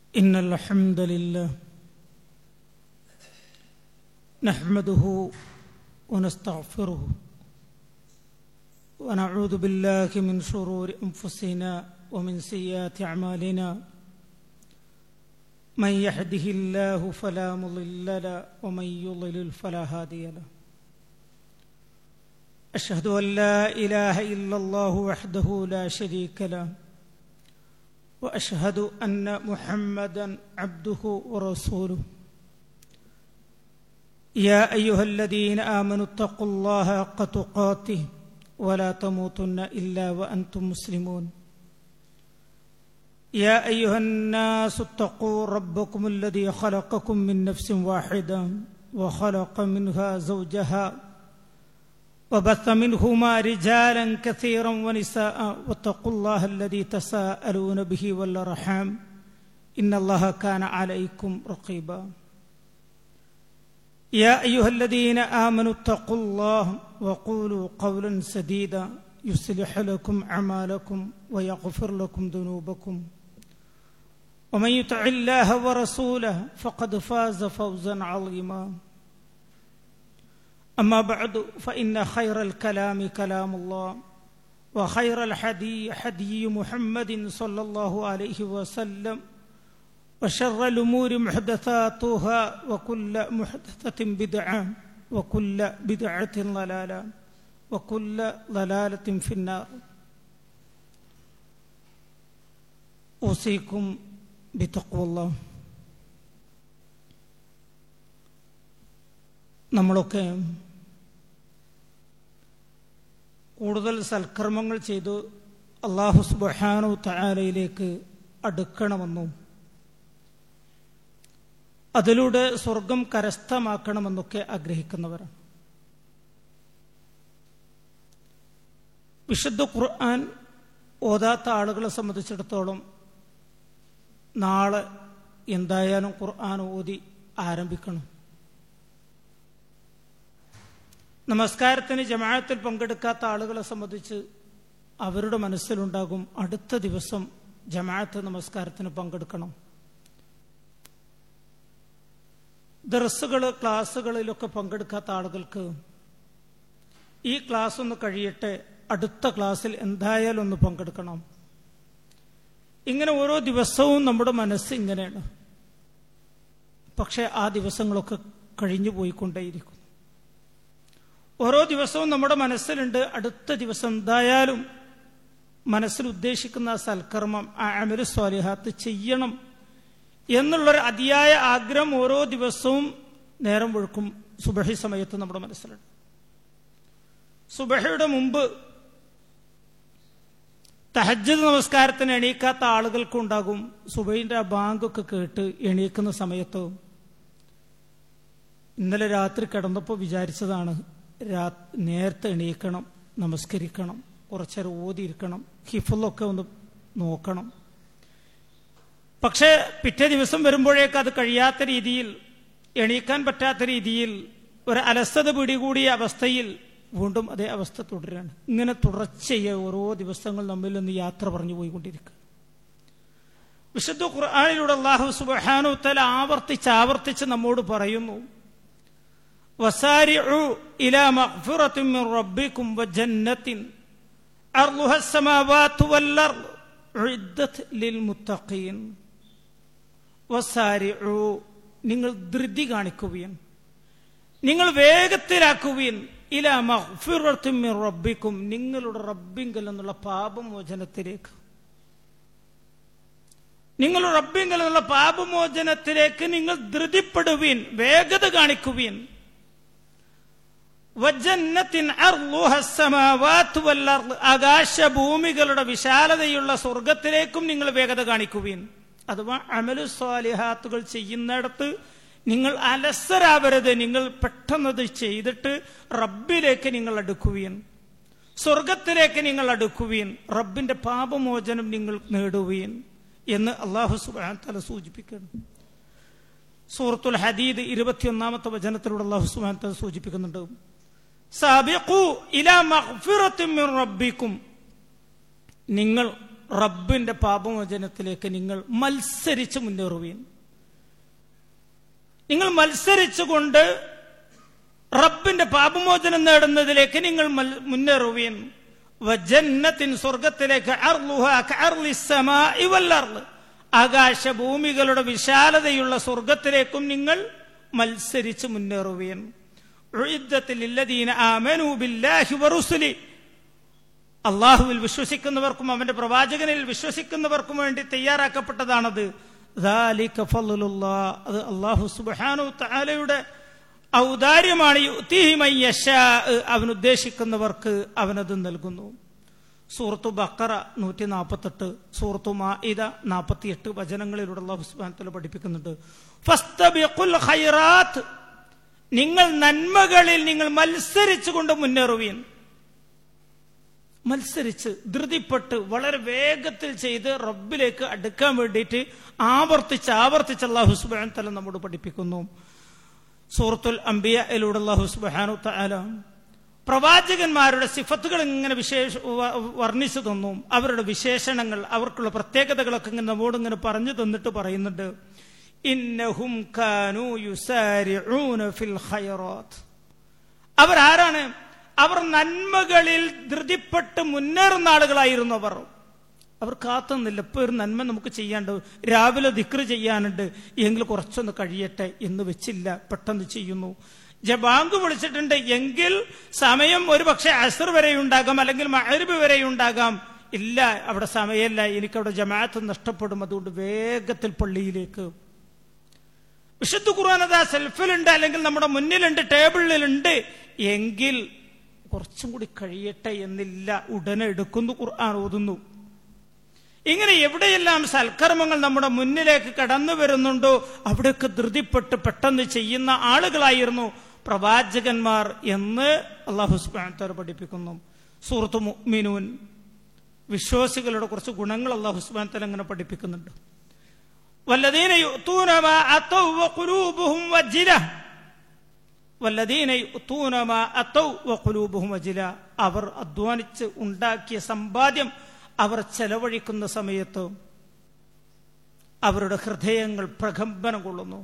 إن الحمد لله نحمده ونستغفره ونعوذ بالله من شرور أنفسنا ومن سيئات أعمالنا من يهده الله فلا مضل له ومن يضلل فلا هادي له أشهد أن لا إله إلا الله وحده لا شريك له واشهد ان محمدا عبده ورسوله يا ايها الذين امنوا اتقوا الله حق تقاته ولا تموتن الا وانتم مسلمون يا ايها الناس اتقوا ربكم الذي خلقكم من نفس واحده وخلق منها زوجها وبث منهما رجالا كثيرا ونساء واتقوا الله الذي تساءلون به والارحام ان الله كان عليكم رقيبا يا ايها الذين امنوا اتقوا الله وقولوا قولا سديدا يصلح لكم اعمالكم ويغفر لكم ذنوبكم ومن يطع الله ورسوله فقد فاز فوزا عظيما أما بعد فإن خير الكلام كلام الله وخير الحدي حدي محمد صلى الله عليه وسلم وشر الأمور محدثاتها وكل محدثة بدعة وكل بدعة ضلالة وكل ضلالة في النار أوصيكم بتقوى الله നമ്മളൊക്കെ കൂടുതൽ സൽക്കർമ്മങ്ങൾ ചെയ്ത് അള്ളാഹു സുബാനു താലയിലേക്ക് അടുക്കണമെന്നും അതിലൂടെ സ്വർഗം കരസ്ഥമാക്കണമെന്നൊക്കെ ആഗ്രഹിക്കുന്നവരാണ് വിശുദ്ധ ഖുർആൻ ഓതാത്ത ആളുകളെ സംബന്ധിച്ചിടത്തോളം നാളെ എന്തായാലും ഖുർആൻ ഓതി ആരംഭിക്കണം നമസ്കാരത്തിന് ജമാഅത്തിൽ പങ്കെടുക്കാത്ത ആളുകളെ സംബന്ധിച്ച് അവരുടെ മനസ്സിലുണ്ടാകും അടുത്ത ദിവസം ജമാഅത്ത് നമസ്കാരത്തിന് പങ്കെടുക്കണം ദർസുകൾ ക്ലാസ്സുകളിലൊക്കെ പങ്കെടുക്കാത്ത ആളുകൾക്ക് ഈ ക്ലാസ് ഒന്ന് കഴിയട്ടെ അടുത്ത ക്ലാസ്സിൽ എന്തായാലും ഒന്ന് പങ്കെടുക്കണം ഇങ്ങനെ ഓരോ ദിവസവും നമ്മുടെ മനസ്സ് ഇങ്ങനെയാണ് പക്ഷെ ആ ദിവസങ്ങളൊക്കെ കഴിഞ്ഞു പോയിക്കൊണ്ടേയിരിക്കും ഓരോ ദിവസവും നമ്മുടെ മനസ്സിലുണ്ട് അടുത്ത ദിവസം എന്തായാലും മനസ്സിൽ ഉദ്ദേശിക്കുന്ന സൽക്കർമ്മം ആ അമരു സ്വാലിഹാത്ത് ചെയ്യണം എന്നുള്ളൊരു അതിയായ ആഗ്രഹം ഓരോ ദിവസവും നേരം ഒഴുക്കും സുബഹി സമയത്ത് നമ്മുടെ മനസ്സിലുണ്ട് സുബഹയുടെ മുമ്പ് തഹജ്ജദ് നമസ്കാരത്തിന് എണീക്കാത്ത ആളുകൾക്കുണ്ടാകും സുബൈന്റെ ആ ബാങ്കൊക്കെ കേട്ട് എണീക്കുന്ന സമയത്ത് ഇന്നലെ രാത്രി കിടന്നപ്പോൾ വിചാരിച്ചതാണ് രാ നേരത്തെ എണീക്കണം നമസ്കരിക്കണം കുറച്ചേരം ഓതിയിരിക്കണം ഹിഫുള്ളൊക്കെ ഒന്ന് നോക്കണം പക്ഷേ പിറ്റേ ദിവസം വരുമ്പോഴേക്ക് അത് കഴിയാത്ത രീതിയിൽ എണീക്കാൻ പറ്റാത്ത രീതിയിൽ ഒരു അലസത പിടികൂടിയ അവസ്ഥയിൽ വീണ്ടും അതേ അവസ്ഥ തുടരുകയാണ് ഇങ്ങനെ തുടർച്ചയെ ഓരോ ദിവസങ്ങൾ നമ്മിൽ നിന്ന് യാത്ര പറഞ്ഞു പോയിക്കൊണ്ടിരിക്കുക വിശുദ്ധ ഖുർആാനിലൂടെ അള്ളാഹു സുബാനു തല ആവർത്തിച്ച് ആവർത്തിച്ച് നമ്മോട് പറയുന്നു وسارعوا إلى مغفرة من ربكم وجنة أرضها السماوات والأرض عدت للمتقين وسارعوا നിങ്ങൾ ധൃതി കാണിക്കുകയും നിങ്ങൾ വേഗത്തിലാക്കുകയും ഇല മഹ്ഫിറത്തുമിൻ റബ്ബിക്കും നിങ്ങളുടെ റബ്ബിങ്കൽ എന്നുള്ള പാപമോചനത്തിലേക്ക് നിങ്ങൾ റബ്ബിങ്കൽ എന്നുള്ള പാപമോചനത്തിലേക്ക് നിങ്ങൾ ധൃതിപ്പെടുവീൻ വേഗത കാണിക്കുവീൻ ആകാശഭൂമികളുടെ വിശാലതയുള്ള സ്വർഗത്തിലേക്കും നിങ്ങൾ വേഗത കാണിക്കുവീൻ അഥവാ അമലു സ്വാലിഹാത്തുകൾ ചെയ്യുന്നിടത്ത് നിങ്ങൾ അലസരാവരുത് നിങ്ങൾ പെട്ടെന്നത് ചെയ്തിട്ട് റബ്ബിലേക്ക് നിങ്ങൾ അടുക്കുവീൻ സ്വർഗത്തിലേക്ക് നിങ്ങൾ അടുക്കുവീൻ റബ്ബിന്റെ പാപമോചനം നിങ്ങൾ നേടുവീൻ എന്ന് അള്ളാഹു സുബാൻ തല സൂചിപ്പിക്കുന്നു സൂറത്തുൽ ഹദീദ് ഇരുപത്തിയൊന്നാമത്തെ വചനത്തിലൂടെ അള്ളാഹു സുബാൻ തല സൂചിപ്പിക്കുന്നുണ്ട് സാബിഖു ഇലാ മഗ്ഫിറത്തിൻ മിൻ റബ്ബിക്കും നിങ്ങൾ റബ്ബിന്റെ പാപമോചനത്തിലേക്ക് നിങ്ങൾ മത്സരിച്ച് മുന്നേറുവീൻ നിങ്ങൾ മത്സരിച്ചുകൊണ്ട് റബ്ബിന്റെ പാപമോചനം നേടുന്നതിലേക്ക് നിങ്ങൾ മൽ- മുന്നേറുവീൻ വജന്നത്തിൻ സ്വർഗത്തിലേക്ക് അർളുഹാ കഅർളി സ്സമാഇ വൽ അർള്. ആകാശ ഭൂമികളുടെ വിശാലതയുള്ള സ്വർഗത്തിലേക്കും നിങ്ങൾ മത്സരിച്ച് മുന്നേറുവീൻ ഉഇദ്ദത്തിൽ ഇല്ലദീന ആമനൂ ബില്ലാഹി വറുസുലി അള്ളാഹുവിൽ വിശ്വസിക്കുന്നവർക്കും അവന്റെ പ്രവാചകനിൽ വിശ്വസിക്കുന്നവർക്കും വേണ്ടി തയ്യാറാക്കപ്പെട്ടതാണത് ذَلِكَ فَضْلُ اللَّهِ. അത് അള്ളാഹു സുബ്ഹാനഹു തആലയുടെ ഔദാര്യമാണ് യുഅ്തീഹി മൻ യശാഅ. അവൻ ഉദ്ദേശിക്കുന്നവർക്ക് അവനത് നൽകുന്നു സൂറത്തു ബക്കറ നൂറ്റി നാൽപ്പത്തെട്ട് സൂറത്തു മാഇദ നാൽപ്പത്തിയെട്ട് വചനങ്ങളിലൂടെ അള്ളാഹു സുബ്ഹാനഹു പഠിപ്പിക്കുന്നുണ്ട് ഫസ്തബിഖുൽ ഖൈറാത്ത് നിങ്ങൾ നന്മകളിൽ നിങ്ങൾ മത്സരിച്ചുകൊണ്ട് മുന്നേറുവീൻ മത്സരിച്ച് ധൃതിപ്പെട്ട് വളരെ വേഗത്തിൽ ചെയ്ത് റബ്ബിലേക്ക് അടുക്കാൻ വേണ്ടിയിട്ട് ആവർത്തിച്ച് ആവർത്തിച്ച് അള്ളാഹു സുബാൻ തല നമ്മോട് പഠിപ്പിക്കുന്നു സൂറത്തുൽ അംബിയയിലൂടെ അള്ളാഹു സുബാനു തആല പ്രവാചകന്മാരുടെ സിഫത്തുകൾ ഇങ്ങനെ വിശേഷ വ- വർണ്ണിച്ചു തന്നു അവരുടെ വിശേഷണങ്ങൾ അവർക്കുള്ള പ്രത്യേകതകളൊക്കെ ഇങ്ങനെ നമ്മോട് ഇങ്ങനെ പറഞ്ഞു തന്നിട്ട് പറയുന്നുണ്ട് ഇന്നഹും കാനു യുസാരിഊന ഫിൽ ഖൈറാത്ത് അവരാരാണ് അവർ നന്മകളിൽ ധൃതിപ്പെട്ട് മുന്നേറുന്ന ആളുകളായിരുന്നു അവർ അവർ കാത്തുന്നില്ല ഇപ്പൊ ഒരു നന്മ നമുക്ക് ചെയ്യാണ്ട് രാവിലെ ദിക്റ് ചെയ്യാനുണ്ട് എങ്കിൽ കുറച്ചൊന്ന് കഴിയട്ടെ എന്ന് വെച്ചില്ല പെട്ടെന്ന് ചെയ്യുന്നു ജബാങ്ക് വിളിച്ചിട്ടുണ്ട് എങ്കിൽ സമയം ഒരു പക്ഷേ അസർ വരെ ഉണ്ടാകാം അല്ലെങ്കിൽ മഹരിബ് വരെ ഉണ്ടാകാം ഇല്ല അവിടെ സമയമില്ല എനിക്കവിടെ ജമാഅത്ത് നഷ്ടപ്പെടും അതുകൊണ്ട് വേഗത്തിൽ പള്ളിയിലേക്ക് വിശുദ്ധ ഖുർആൻ അതാ സെൽഫിലുണ്ട് അല്ലെങ്കിൽ നമ്മുടെ മുന്നിലുണ്ട് ടേബിളിലുണ്ട് എങ്കിൽ കുറച്ചും കൂടി കഴിയട്ടെ എന്നില്ല ഉടനെ എടുക്കുന്നു ഖുർആൻ ഓതുന്നു ഇങ്ങനെ എവിടെയെല്ലാം സൽക്കർമ്മങ്ങൾ നമ്മുടെ മുന്നിലേക്ക് കടന്നു വരുന്നുണ്ടോ അവിടെയൊക്കെ ധൃതിപ്പെട്ട് പെട്ടെന്ന് ചെയ്യുന്ന ആളുകളായിരുന്നു പ്രവാചകന്മാർ എന്ന് അള്ളാഹു സുബാൻ പഠിപ്പിക്കുന്നു സൂറത്ത് മുഅ്മിനൂൻ വിശ്വാസികളുടെ കുറച്ച് ഗുണങ്ങൾ അള്ളാഹു സുബാൻ തല അങ്ങനെ പഠിപ്പിക്കുന്നുണ്ട് والذين يؤتون ما أتوا وقلوبهم وجلة والذين يؤتون ما أتوا وقلوبهم وجلة അവർ അധ്വാനിച്ച് ഉണ്ടാക്കിയ സമ്പാദ്യം അവർ ചെലവഴിക്കുന്ന സമയത്ത് അവരുടെ ഹൃദയങ്ങൾ പ്രകമ്പനം കൊള്ളുന്നു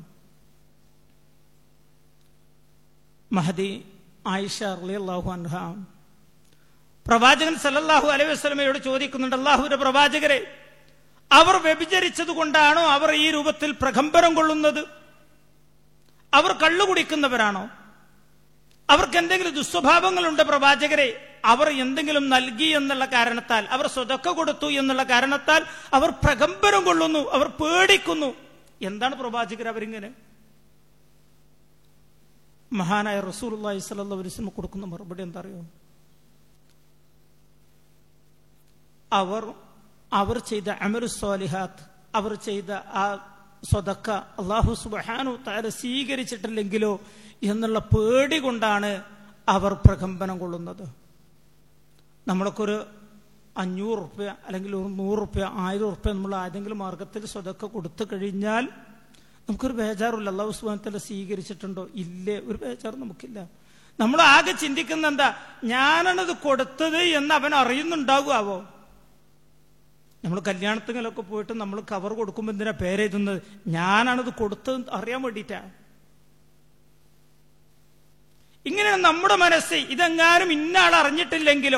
മഹദി ആയിഷ റളിയല്ലാഹു അൻഹ പ്രവാചകൻ സല്ലല്ലാഹു അലൈഹി വസല്ലമയോട് ചോദിക്കുന്നുണ്ട് അള്ളാഹുവിന്റെ പ്രവാചകരെ അവർ വ്യഭിചരിച്ചത് കൊണ്ടാണോ അവർ ഈ രൂപത്തിൽ പ്രകമ്പനം കൊള്ളുന്നത് അവർ കള്ളു കുടിക്കുന്നവരാണോ അവർക്ക് എന്തെങ്കിലും ദുസ്വഭാവങ്ങളുണ്ട് പ്രവാചകരെ അവർ എന്തെങ്കിലും നൽകി എന്നുള്ള കാരണത്താൽ അവർ സ്വതക്ക കൊടുത്തു എന്നുള്ള കാരണത്താൽ അവർ പ്രകമ്പനം കൊള്ളുന്നു അവർ പേടിക്കുന്നു എന്താണ് പ്രവാചകർ അവരിങ്ങനെ മഹാനായ റസൂൽ അള്ളാഹി സ്വലല്ലാ വസ്ലം കൊടുക്കുന്ന മറുപടി എന്താ അറിയോ അവർ അവർ ചെയ്ത അമരു സ്വാലിഹാത്ത് അവർ ചെയ്ത ആ സ്വതക്ക അള്ളാഹു സുബാനു താര സ്വീകരിച്ചിട്ടില്ലെങ്കിലോ എന്നുള്ള പേടി കൊണ്ടാണ് അവർ പ്രകമ്പനം കൊള്ളുന്നത് നമ്മളൊക്കെ ഒരു അഞ്ഞൂറ് റുപ്യ അല്ലെങ്കിൽ ഒരു നൂറ് റുപ്യ ആയിരം റുപ്യ നമ്മൾ ഏതെങ്കിലും മാർഗത്തിൽ സ്വതക്ക കൊടുത്തു കഴിഞ്ഞാൽ നമുക്കൊരു ബേജാറില്ല അള്ളാഹു സുബാനത്തല്ല സ്വീകരിച്ചിട്ടുണ്ടോ ഇല്ലേ ഒരു ബേജാർ നമുക്കില്ല നമ്മൾ ആകെ ചിന്തിക്കുന്ന എന്താ ഞാനാണത് കൊടുത്തത് എന്ന് അവൻ അറിയുന്നുണ്ടാകുമാവോ നമ്മൾ കല്യാണത്തിലൊക്കെ പോയിട്ട് നമ്മൾ കവർ കൊടുക്കുമ്പോൾ എന്തിനാ പേരെഴുതുന്നത് ഞാനാണത് കൊടുത്തത് അറിയാൻ വേണ്ടിയിട്ടാ ഇങ്ങനെ നമ്മുടെ മനസ്സ് ഇതെങ്ങാനും ഇന്ന ആൾ അറിഞ്ഞിട്ടില്ലെങ്കിലോ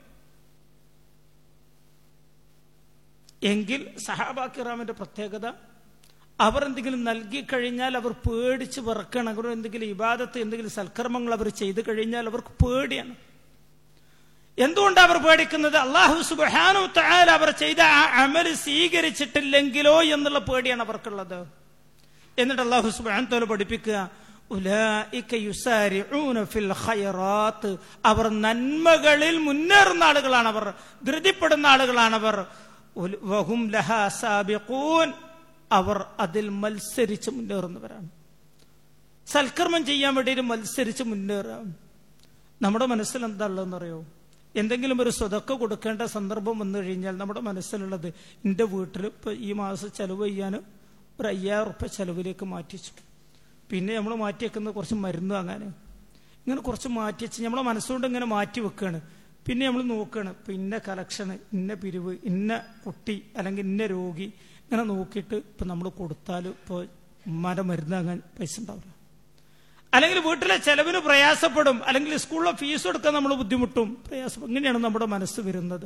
എങ്കിൽ സഹാബാക്കിറാമിന്റെ പ്രത്യേകത അവർ എന്തെങ്കിലും നൽകി കഴിഞ്ഞാൽ അവർ പേടിച്ച് വിറക്കണം അവർ എന്തെങ്കിലും ഇബാദത്ത് എന്തെങ്കിലും സൽക്കർമ്മങ്ങൾ അവർ ചെയ്തു കഴിഞ്ഞാൽ അവർക്ക് പേടിയാണ് എന്തുകൊണ്ടാണ് അവർ പേടിക്കുന്നത് അള്ളാഹു സുബാനു താല അവർ ചെയ്ത ആ അമല് സ്വീകരിച്ചിട്ടില്ലെങ്കിലോ എന്നുള്ള പേടിയാണ് അവർക്കുള്ളത് എന്നിട്ട് അള്ളാഹു സുബാൻ തോല പഠിപ്പിക്കുക ഉലായിക യുസാരിഊന ഫിൽ ഖൈറാത്ത് അവർ നന്മകളിൽ മുന്നേറുന്ന ആളുകളാണ് അവർ ധൃതിപ്പെടുന്ന ആളുകളാണ് അവർ ഉൽ- വഹും ലഹാ സാബിഖൂൻ അവർ അതിൽ മത്സരിച്ച് മുന്നേറുന്നവരാണ് സൽക്കർമ്മം ചെയ്യാൻ വേണ്ടിയിട്ട് മത്സരിച്ച് മുന്നേറാം നമ്മുടെ മനസ്സിൽ എന്താ ഉള്ളതെന്നറിയോ എന്തെങ്കിലും ഒരു സ്വതക്ക കൊടുക്കേണ്ട സന്ദർഭം വന്നു കഴിഞ്ഞാൽ നമ്മുടെ മനസ്സിലുള്ളത് എൻ്റെ വീട്ടിൽ ഇപ്പൊ ഈ മാസം ചെലവ് ചെയ്യാൻ ഒരു അയ്യായിരം ഉറുപ്പ്യ ചെലവിലേക്ക് മാറ്റിച്ചു പിന്നെ നമ്മൾ മാറ്റി വെക്കുന്നത് കുറച്ച് മരുന്ന് വാങ്ങാൻ ഇങ്ങനെ കുറച്ച് മാറ്റി വെച്ച് നമ്മളെ മനസ്സുകൊണ്ട് ഇങ്ങനെ മാറ്റി വെക്കുകയാണ് പിന്നെ നമ്മൾ നോക്കുകയാണ് ഇപ്പം ഇന്ന കളക്ഷന് ഇന്ന പിരിവ് ഇന്ന കുട്ടി അല്ലെങ്കിൽ ഇന്ന രോഗി ഇങ്ങനെ നോക്കിയിട്ട് ഇപ്പം നമ്മൾ കൊടുത്താൽ ഇപ്പോൾ ഉമ്മാൻ്റെ മരുന്ന് അങ്ങനെ പൈസ ഉണ്ടാവില്ല അല്ലെങ്കിൽ വീട്ടിലെ ചെലവിന് പ്രയാസപ്പെടും അല്ലെങ്കിൽ സ്കൂളിലെ ഫീസ് കൊടുക്കാൻ നമ്മൾ ബുദ്ധിമുട്ടും പ്രയാസം ഇങ്ങനെയാണ് നമ്മുടെ മനസ്സ് വരുന്നത്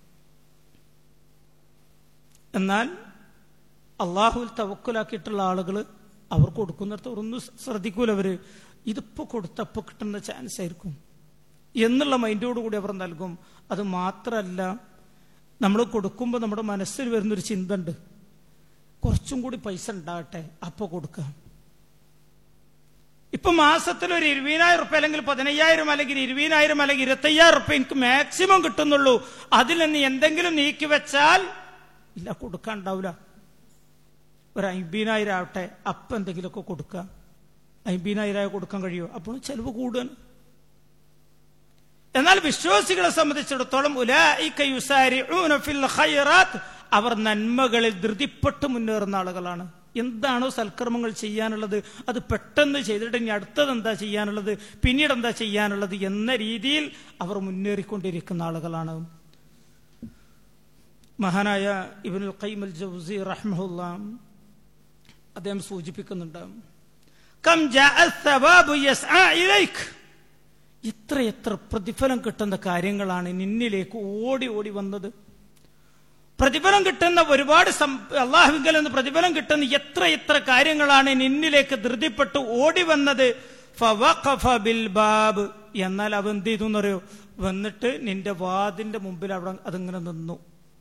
എന്നാൽ അള്ളാഹുൽ തവക്കുലാക്കിയിട്ടുള്ള ആളുകൾ അവർ കൊടുക്കുന്നിടത്ത് ഒന്നും ശ്രദ്ധിക്കൂല അവര് ഇതിപ്പോ കൊടുത്തപ്പോ കിട്ടുന്ന ചാൻസ് ആയിരിക്കും എന്നുള്ള മൈൻഡോടുകൂടി അവർ നൽകും അത് മാത്രമല്ല നമ്മൾ കൊടുക്കുമ്പോൾ നമ്മുടെ മനസ്സിൽ വരുന്നൊരു ചിന്ത ഉണ്ട് കുറച്ചും കൂടി പൈസ ഉണ്ടാകട്ടെ അപ്പൊ കൊടുക്കാം ഇപ്പൊ മാസത്തിൽ ഒരു ഇരുപതിനായിരം റുപ്യ അല്ലെങ്കിൽ പതിനയ്യായിരം അല്ലെങ്കിൽ ഇരുപതിനായിരം അല്ലെങ്കിൽ ഇരുപത്തയ്യായിരം റുപ്യ എനിക്ക് മാക്സിമം കിട്ടുന്നുള്ളൂ അതിൽ നിന്ന് എന്തെങ്കിലും നീക്കി വെച്ചാൽ ഇല്ല കൊടുക്കാൻ ഉണ്ടാവില്ല ഒരു അമ്പതിനായിരം ആവട്ടെ അപ്പം എന്തെങ്കിലുമൊക്കെ കൊടുക്കുക അമ്പതിനായിരം കൊടുക്കാൻ കഴിയുമോ അപ്പോൾ ചെലവ് കൂടുകയാണ് എന്നാൽ വിശ്വാസികളെ സംബന്ധിച്ചിടത്തോളം അവർ നന്മകളിൽ ധൃതിപ്പെട്ട് മുന്നേറുന്ന ആളുകളാണ് എന്താണോ സൽക്കർമ്മങ്ങൾ ചെയ്യാനുള്ളത് അത് പെട്ടെന്ന് ചെയ്തിട്ട് ഇനി അടുത്തത് എന്താ ചെയ്യാനുള്ളത് പിന്നീട് എന്താ ചെയ്യാനുള്ളത് എന്ന രീതിയിൽ അവർ മുന്നേറിക്കൊണ്ടിരിക്കുന്ന ആളുകളാണ് മഹാനായ ഇബിനുൽ ഖൈമൽ ജൗസി റഹ്മുല്ല അദ്ദേഹം സൂചിപ്പിക്കുന്നുണ്ട് കം എത്ര എത്ര പ്രതിഫലം കിട്ടുന്ന കാര്യങ്ങളാണ് നിന്നിലേക്ക് ഓടി ഓടി വന്നത് പ്രതിഫലം കിട്ടുന്ന ഒരുപാട് അള്ളാഹുവിങ്കൽ നിന്ന് പ്രതിഫലം കിട്ടുന്ന എത്ര എത്ര കാര്യങ്ങളാണ് നിന്നിലേക്ക് ധൃതിപ്പെട്ട് ഓടി വന്നത് ബാബ് എന്നാൽ അവ എന്ത് ചെയ്തു എന്നറിയോ വന്നിട്ട് നിന്റെ വാതിന്റെ മുമ്പിൽ അവിടെ അതിങ്ങനെ നിന്നു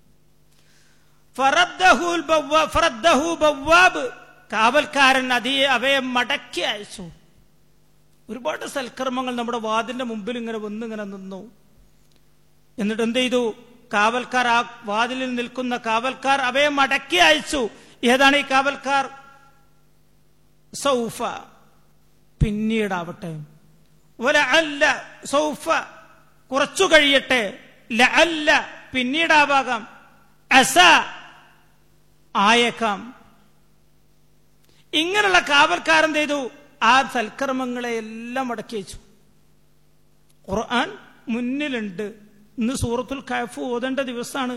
കാവൽക്കാരൻ അതേ അവയെ മടക്കി അയച്ചു ഒരുപാട് സൽക്കർമ്മങ്ങൾ നമ്മുടെ വാതിന്റെ മുമ്പിൽ ഇങ്ങനെ വന്നിങ്ങനെ നിന്നു എന്നിട്ട് എന്ത് ചെയ്തു കാവൽക്കാർ ആ വാതിലിൽ നിൽക്കുന്ന കാവൽക്കാർ അവയെ മടക്കി അയച്ചു ഏതാണ് ഈ കാവൽക്കാർ സൗഫ പിന്നീടാവട്ടെ അല്ല സൗഫ കുറച്ചു കഴിയട്ടെ ല അല്ല പിന്നീടാവാകാം അസ ആയേക്കാം ഇങ്ങനെയുള്ള കാവൽക്കാരെന്ത് ചെയ്തു ആ സൽക്കർമ്മങ്ങളെ എല്ലാം മടക്കി വെച്ചു ഖുർആൻ മുന്നിലുണ്ട് ഇന്ന് സൂറത്തുൽ കയഫ് ഓതേണ്ട ദിവസമാണ്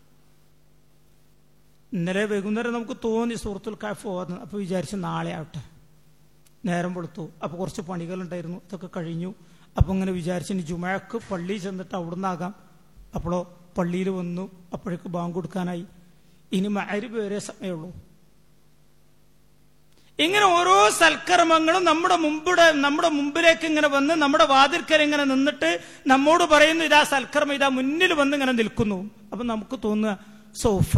ഇന്നലെ വൈകുന്നേരം നമുക്ക് തോന്നി സൂറത്തുൽ കയഫ് ഓതുന്നത് അപ്പൊ വിചാരിച്ച് നാളെ ആവട്ടെ നേരം വെളുത്തു അപ്പൊ കുറച്ച് പണികളുണ്ടായിരുന്നു ഇതൊക്കെ കഴിഞ്ഞു അപ്പൊ ഇങ്ങനെ വിചാരിച്ച് ഇനി ജുമഴക്ക് പള്ളി ചെന്നിട്ട് അവിടുന്നാകാം അപ്പോഴോ പള്ളിയിൽ വന്നു അപ്പോഴേക്ക് ബാങ്ക് കൊടുക്കാനായി ഇനി മഅരിബ് വരെ സമയമുള്ളൂ ഇങ്ങനെ ഓരോ സൽക്കർമ്മങ്ങളും നമ്മുടെ മുമ്പിടെ നമ്മുടെ മുമ്പിലേക്ക് ഇങ്ങനെ വന്ന് നമ്മുടെ വാതിൽക്കൽ ഇങ്ങനെ നിന്നിട്ട് നമ്മോട് പറയുന്നു ഇതാ സൽക്കർമ്മം ഇതാ മുന്നിൽ വന്ന് ഇങ്ങനെ നിൽക്കുന്നു അപ്പൊ നമുക്ക് തോന്നുക സോഫ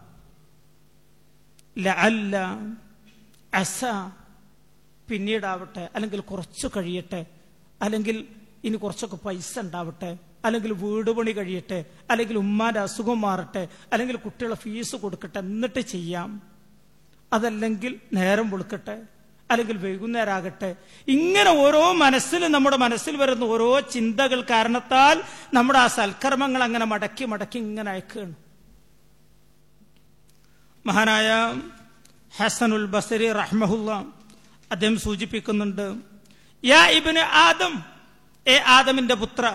അല്ല അസ പിന്നീടാവട്ടെ അല്ലെങ്കിൽ കുറച്ച് കഴിയട്ടെ അല്ലെങ്കിൽ ഇനി കുറച്ചൊക്കെ പൈസ ഉണ്ടാവട്ടെ അല്ലെങ്കിൽ വീട് പണി കഴിയട്ടെ അല്ലെങ്കിൽ ഉമ്മാന്റെ അസുഖം മാറട്ടെ അല്ലെങ്കിൽ കുട്ടികളെ ഫീസ് കൊടുക്കട്ടെ എന്നിട്ട് ചെയ്യാം അതല്ലെങ്കിൽ നേരം വെളുക്കട്ടെ അല്ലെങ്കിൽ വൈകുന്നേരം ആകട്ടെ ഇങ്ങനെ ഓരോ മനസ്സിൽ നമ്മുടെ മനസ്സിൽ വരുന്ന ഓരോ ചിന്തകൾ കാരണത്താൽ നമ്മുടെ ആ സൽക്കർമ്മങ്ങൾ അങ്ങനെ മടക്കി മടക്കി ഇങ്ങനെ അയക്കുകയാണ് മഹാനായ ഹസനുൽ ബസരി റഹ്മഹുല്ല അദ്ദേഹം സൂചിപ്പിക്കുന്നുണ്ട് യാ ഇബിന് ആദം ഏ ആദമിന്റെ പുത്ര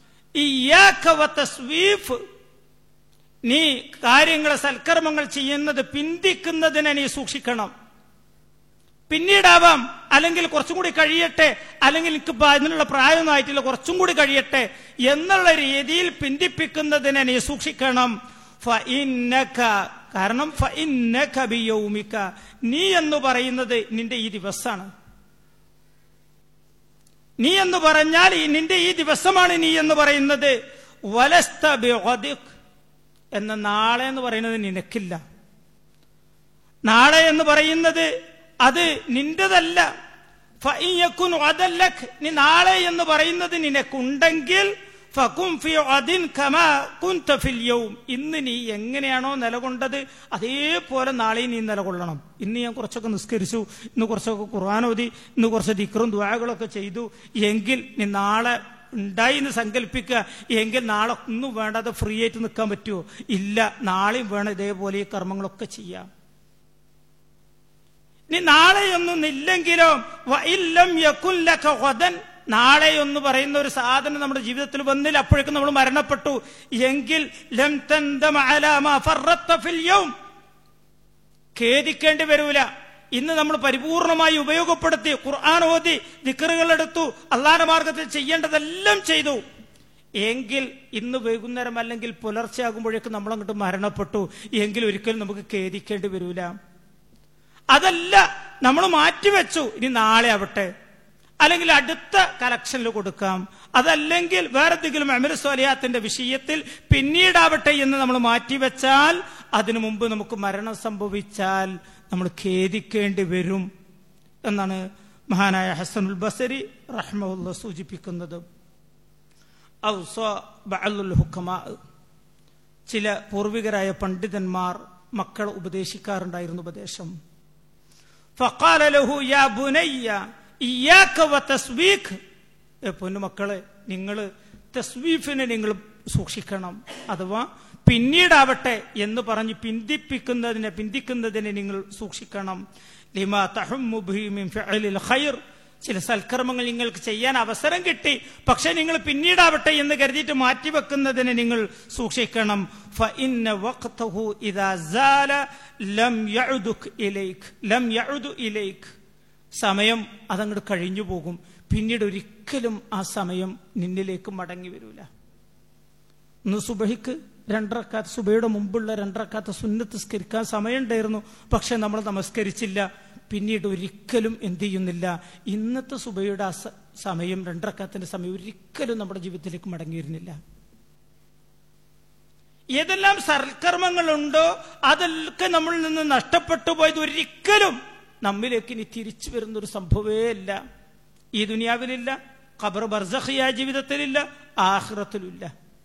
നീ കാര്യങ്ങളെ സൽക്കർമ്മങ്ങൾ ചെയ്യുന്നത് പിന്തിക്കുന്നതിനെ നീ സൂക്ഷിക്കണം പിന്നീടാവാം അല്ലെങ്കിൽ കുറച്ചും കൂടി കഴിയട്ടെ അല്ലെങ്കിൽ എനിക്ക് അതിനുള്ള പ്രായമൊന്നും ആയിട്ടില്ല കുറച്ചും കൂടി കഴിയട്ടെ എന്നുള്ള രീതിയിൽ പിന്തിപ്പിക്കുന്നതിനെ നീ സൂക്ഷിക്കണം കാരണം നീ എന്ന് പറയുന്നത് നിന്റെ ഈ ദിവസമാണ് നീ എന്ന് പറഞ്ഞാൽ നിന്റെ ഈ ദിവസമാണ് നീ എന്ന് പറയുന്നത് വലസ്ത എന്ന നാളെ എന്ന് പറയുന്നത് നിനക്കില്ല നാളെ എന്ന് പറയുന്നത് അത് നിന്റെതല്ല അതല്ലക് നീ നാളെ എന്ന് പറയുന്നത് നിനക്കുണ്ടെങ്കിൽ ഇന്ന് നീ എങ്ങനെയാണോ നിലകൊണ്ടത് അതേപോലെ നാളെ നീ നിലകൊള്ളണം ഇന്ന് ഞാൻ കുറച്ചൊക്കെ നിസ്കരിച്ചു ഇന്ന് കുറച്ചൊക്കെ ഖുർആാനോതി ഇന്ന് കുറച്ച് ദിക്റും ദ്വാകളൊക്കെ ചെയ്തു എങ്കിൽ നീ നാളെ ഉണ്ടായി എന്ന് സങ്കല്പിക്കുക എങ്കിൽ നാളെ ഒന്നും വേണ്ടാതെ ഫ്രീ ആയിട്ട് നിൽക്കാൻ പറ്റുമോ ഇല്ല നാളെയും വേണം ഇതേപോലെ ഈ കർമ്മങ്ങളൊക്കെ ചെയ്യാം നീ നാളെയൊന്നും ഇല്ലെങ്കിലോ നാളെ എന്ന് പറയുന്ന ഒരു സാധനം നമ്മുടെ ജീവിതത്തിൽ വന്നില്ല അപ്പോഴേക്കും നമ്മൾ മരണപ്പെട്ടു എങ്കിൽ ലം തന്തം അലാ മാ ഫറത്ത ഫിൽ യൗം. ഖേദിക്കേണ്ടി വരൂല ഇന്ന് നമ്മൾ പരിപൂർണമായി ഉപയോഗപ്പെടുത്തി ഖുർആൻ ഓതി ദിക്കറുകൾ എടുത്തു അള്ളാന്റെ മാർഗത്തിൽ ചെയ്യേണ്ടതെല്ലാം ചെയ്തു എങ്കിൽ ഇന്ന് വൈകുന്നേരം അല്ലെങ്കിൽ പുലർച്ചെ ആകുമ്പോഴേക്കും നമ്മൾ അങ്ങോട്ട് മരണപ്പെട്ടു എങ്കിൽ ഒരിക്കലും നമുക്ക് ഖേദിക്കേണ്ടി വരൂല അതല്ല നമ്മൾ മാറ്റിവെച്ചു ഇനി നാളെ ആവട്ടെ അല്ലെങ്കിൽ അടുത്ത കലക്ഷനിൽ കൊടുക്കാം അതല്ലെങ്കിൽ വേറെ എന്തെങ്കിലും അമര സ്വലിയാത്തിന്റെ വിഷയത്തിൽ പിന്നീടാവട്ടെ എന്ന് നമ്മൾ മാറ്റിവെച്ചാൽ അതിനു മുമ്പ് നമുക്ക് മരണം സംഭവിച്ചാൽ നമ്മൾ ഖേദിക്കേണ്ടി വരും എന്നാണ് മഹാനായ ഹസനുൽ ബസരി റഹ്മുല്ല സൂചിപ്പിക്കുന്നത് ഔസ ബഅലുൽ ഹുക്കമാ ചില പൂർവികരായ പണ്ഡിതന്മാർ മക്കളെ ഉപദേശിക്കാറുണ്ടായിരുന്നു ഉപദേശം ഫഖാല ലഹു യാ ബുനയ്യ ഇയ്യാക വതസ്വീഖ് ഏ പൊന്നുമക്കളെ നിങ്ങൾ തസ്വീഫിനെ നിങ്ങൾ സൂക്ഷിക്കണം അഥവാ പിന്നീടാവട്ടെ എന്ന് പറഞ്ഞ് പിന്തിപ്പിക്കുന്നതിനെ പിന്തിക്കുന്നതിനെ നിങ്ങൾ സൂക്ഷിക്കണം ലിമാ തഹമ്മു ബിഹി മിൻ ഫിഅലിൽ ഖൈർ ചില സൽക്കർമ്മങ്ങൾ നിങ്ങൾക്ക് ചെയ്യാൻ അവസരം കിട്ടി പക്ഷെ നിങ്ങൾ പിന്നീടാവട്ടെ എന്ന് കരുതിയിട്ട് മാറ്റിവെക്കുന്നതിനെ നിങ്ങൾ സൂക്ഷിക്കണം ഫഇന്ന വഖ്തഹു ഇദാ സാല ലം യഉദുക് ഇലൈക് ലം യഉദു ഇലൈക് സമയം അതങ്ങോട്ട് കഴിഞ്ഞു പോകും പിന്നീട് ഒരിക്കലും ആ സമയം നിന്നിലേക്ക് മടങ്ങി വരൂല ഇന്ന് സുബഹിക്ക് രണ്ടരക്കാത്ത സുബയുടെ മുമ്പുള്ള രണ്ടരക്കാത്ത സുന്നത്ത് സ്കരിക്കാൻ സമയമുണ്ടായിരുന്നു പക്ഷെ നമ്മൾ നമസ്കരിച്ചില്ല പിന്നീട് ഒരിക്കലും എന്ത് ചെയ്യുന്നില്ല ഇന്നത്തെ സുബയുടെ ആ സ- സമയം രണ്ടരക്കാത്തിന്റെ സമയം ഒരിക്കലും നമ്മുടെ ജീവിതത്തിലേക്ക് മടങ്ങി വരുന്നില്ല ഏതെല്ലാം സൽക്കർമ്മങ്ങളുണ്ടോ അതൊക്കെ നമ്മളിൽ നിന്ന് നഷ്ടപ്പെട്ടു പോയത് ഒരിക്കലും നമ്മിലേക്ക് ഇനി തിരിച്ചു വരുന്ന ഒരു സംഭവമേ ഇല്ല ഈ ദുനിയാവിലില്ല ഖബർ ബർസഖിയായ ജീവിതത്തിലില്ല ആഹ്റത്തിലില്ല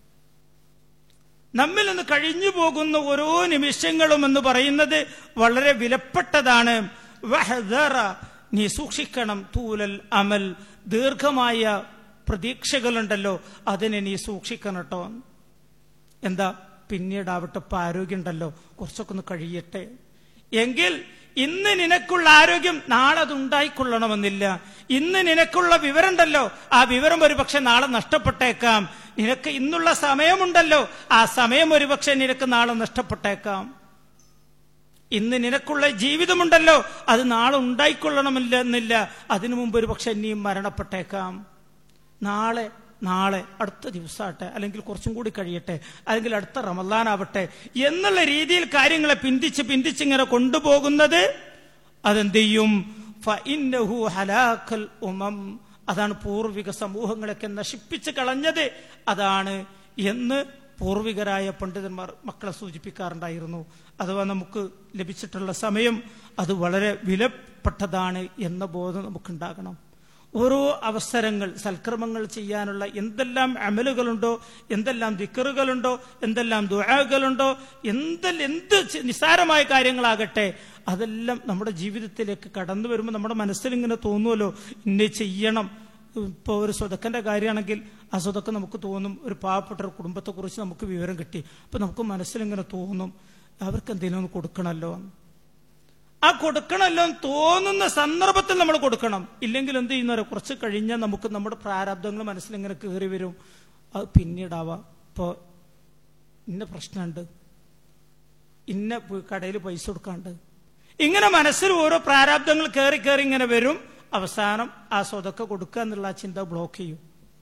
നമ്മിൽ നിന്ന് കഴിഞ്ഞു പോകുന്ന ഓരോ നിമിഷങ്ങളും എന്ന് പറയുന്നത് വളരെ വിലപ്പെട്ടതാണ് വഹദറ, നീ സൂക്ഷിക്കണം തൂലൽ അമൽ ദീർഘമായ പ്രതീക്ഷകളുണ്ടല്ലോ അതിനെ നീ സൂക്ഷിക്കണം കേട്ടോ എന്താ പിന്നീടാവട്ടെ ഇപ്പൊ ആരോഗ്യം ഉണ്ടല്ലോ കുറച്ചൊക്കെ ഒന്ന് കഴിയട്ടെ എങ്കിൽ ഇന്ന് നിനക്കുള്ള ആരോഗ്യം നാളെ അത് ഉണ്ടായിക്കൊള്ളണമെന്നില്ല ഇന്ന് നിനക്കുള്ള വിവരം ഉണ്ടല്ലോ ആ വിവരം ഒരു പക്ഷെ നാളെ നഷ്ടപ്പെട്ടേക്കാം നിനക്ക് ഇന്നുള്ള സമയമുണ്ടല്ലോ ആ സമയം ഒരു പക്ഷെ നിനക്ക് നാളെ നഷ്ടപ്പെട്ടേക്കാം ഇന്ന് നിനക്കുള്ള ജീവിതമുണ്ടല്ലോ അത് നാളെ ഉണ്ടായിക്കൊള്ളണമെന്നില്ല എന്നില്ല അതിനു മുമ്പ് ഒരു പക്ഷെ നീ മരണപ്പെട്ടേക്കാം നാളെ നാളെ അടുത്ത ദിവസമാട്ടെ അല്ലെങ്കിൽ കുറച്ചും കൂടി കഴിയട്ടെ അല്ലെങ്കിൽ അടുത്ത റമദാനാവട്ടെ എന്നുള്ള രീതിയിൽ കാര്യങ്ങളെ പിന്തിച്ച് പിന്തിച്ച് ഇങ്ങനെ കൊണ്ടുപോകുന്നത് അതെന്ത് ചെയ്യും ഫഇന്നഹു ഹലാക്കൽ ഉമം അതാണ് പൂർവിക സമൂഹങ്ങളൊക്കെ നശിപ്പിച്ച് കളഞ്ഞത് അതാണ് എന്ന് പൂർവികരായ പണ്ഡിതന്മാർ മക്കളെ സൂചിപ്പിക്കാറുണ്ടായിരുന്നു അഥവാ നമുക്ക് ലഭിച്ചിട്ടുള്ള സമയം അത് വളരെ വിലപ്പെട്ടതാണ് എന്ന ബോധം നമുക്കുണ്ടാകണം ഓരോ അവസരങ്ങൾ സൽക്രമങ്ങൾ ചെയ്യാനുള്ള എന്തെല്ലാം അമലുകളുണ്ടോ എന്തെല്ലാം ദിക്കറുകളുണ്ടോ എന്തെല്ലാം ദുആകളുണ്ടോ എന്തെല്ലാം എന്ത് ചെ- നിസ്സാരമായ കാര്യങ്ങളാകട്ടെ അതെല്ലാം നമ്മുടെ ജീവിതത്തിലേക്ക് കടന്നു വരുമ്പോൾ നമ്മുടെ മനസ്സിൽ ഇങ്ങനെ തോന്നുമല്ലോ ഇന്നെ ചെയ്യണം ഇപ്പോൾ ഒരു സ്വതക്കന്റെ കാര്യമാണെങ്കിൽ ആ സ്വതക്കം നമുക്ക് തോന്നും ഒരു പാവപ്പെട്ട ഒരു കുടുംബത്തെക്കുറിച്ച് നമുക്ക് വിവരം കിട്ടി അപ്പൊ നമുക്ക് മനസ്സിലിങ്ങനെ തോന്നും അവർക്ക് എന്തെങ്കിലും ഒന്ന് കൊടുക്കണമല്ലോ എന്ന്. ആ കൊടുക്കണമല്ലോ എന്ന് തോന്നുന്ന സന്ദർഭത്തിൽ നമ്മൾ കൊടുക്കണം ഇല്ലെങ്കിൽ എന്ത് ചെയ്യുന്നവരെ കുറച്ച് കഴിഞ്ഞാൽ നമുക്ക് നമ്മുടെ പ്രാരാബ്ദങ്ങൾ മനസ്സിലിങ്ങനെ കയറി വരും അത് പിന്നീടാവാം ഇപ്പോൾ ഇന്ന പ്രശ്നമുണ്ട് ഇന്ന കടയിൽ പൈസ കൊടുക്കാണ്ട് ഇങ്ങനെ മനസ്സിൽ ഓരോ പ്രാരാബ്ദങ്ങൾ കയറി കയറി ഇങ്ങനെ വരും അവസാനം ആ സ്വതൊക്കെ കൊടുക്കുക എന്നുള്ള ആ ചിന്ത ബ്ലോക്ക് ചെയ്യും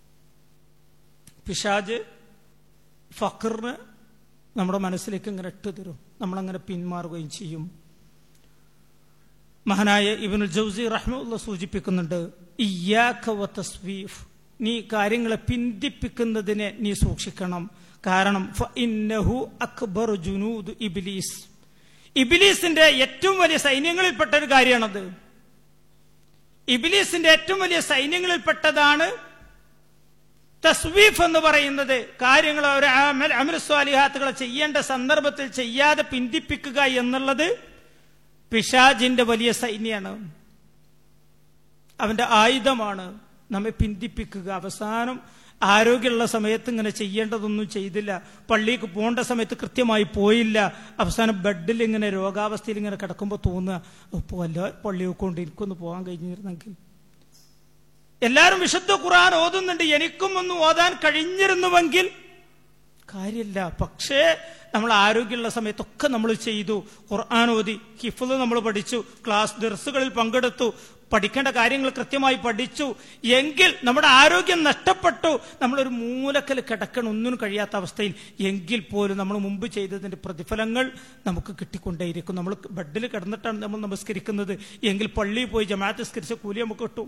പിശാജ് ഫക്കറിന് നമ്മുടെ മനസ്സിലേക്ക് ഇങ്ങനെ ഇട്ട് തരും നമ്മളങ്ങനെ പിന്മാറുകയും ചെയ്യും മഹാനായ ഇബനുൽ ജൗസി റഹ്മുള്ള സൂചിപ്പിക്കുന്നുണ്ട് ഇയ്യാക വ തസ്വീഫ് നീ കാര്യങ്ങളെ പിന്തിപ്പിക്കുന്നതിനെ നീ സൂക്ഷിക്കണം കാരണം ഫഇന്നഹു അക്ബറു ജുനൂദ് ഇബ്ലീസ് ഇബിലീസിന്റെ ഏറ്റവും വലിയ സൈന്യങ്ങളിൽപ്പെട്ട ഒരു കാര്യമാണത് ഇബിലീസിന്റെ ഏറ്റവും വലിയ സൈന്യങ്ങളിൽപ്പെട്ടതാണ് തസ്വീഫ് എന്ന് പറയുന്നത് കാര്യങ്ങൾ ഒരു അമൽ അമലസ്വാലിഹാത്തുകളെ ചെയ്യേണ്ട സന്ദർഭത്തിൽ ചെയ്യാതെ പിന്തിപ്പിക്കുക എന്നുള്ളത് പിശാജിന്റെ വലിയ സൈന്യാണ് അവന്റെ ആയുധമാണ് നമ്മെ പിന്തിപ്പിക്കുക അവസാനം ആരോഗ്യമുള്ള സമയത്ത് ഇങ്ങനെ ചെയ്യേണ്ടതൊന്നും ചെയ്തില്ല പള്ളിക്ക് പോകേണ്ട സമയത്ത് കൃത്യമായി പോയില്ല അവസാനം ബെഡിൽ ഇങ്ങനെ രോഗാവസ്ഥയിൽ ഇങ്ങനെ കിടക്കുമ്പോൾ തോന്നുക ഇപ്പോൾ വല്ല പള്ളിയൊക്കെ കൊണ്ട് എനിക്കൊന്ന് പോകാൻ കഴിഞ്ഞിരുന്നെങ്കിൽ എല്ലാവരും വിശുദ്ധ ഖുർആൻ ഓതുന്നുണ്ട് എനിക്കും ഒന്ന് ഓതാൻ കഴിഞ്ഞിരുന്നുവെങ്കിൽ കാര്യമില്ല പക്ഷേ നമ്മൾ ആരോഗ്യമുള്ള സമയത്തൊക്കെ നമ്മൾ ചെയ്തു ഖുർആൻ ഓതി ഹിഫുദ് നമ്മൾ പഠിച്ചു ക്ലാസ് ദർസുകളിൽ പങ്കെടുത്തു പഠിക്കേണ്ട കാര്യങ്ങൾ കൃത്യമായി പഠിച്ചു എങ്കിൽ നമ്മുടെ ആരോഗ്യം നഷ്ടപ്പെട്ടു നമ്മളൊരു മൂലക്കൽ കിടക്കണം ഒന്നിനും കഴിയാത്ത അവസ്ഥയിൽ എങ്കിൽ പോലും നമ്മൾ മുമ്പ് ചെയ്തതിന്റെ പ്രതിഫലങ്ങൾ നമുക്ക് കിട്ടിക്കൊണ്ടേയിരിക്കും നമ്മൾ ബെഡിൽ കിടന്നിട്ടാണ് നമ്മൾ നമസ്കരിക്കുന്നത് എങ്കിൽ പള്ളിയിൽ പോയി ജമാഅത്ത് നിസ്കരിച്ച കൂലി നമുക്ക് കിട്ടും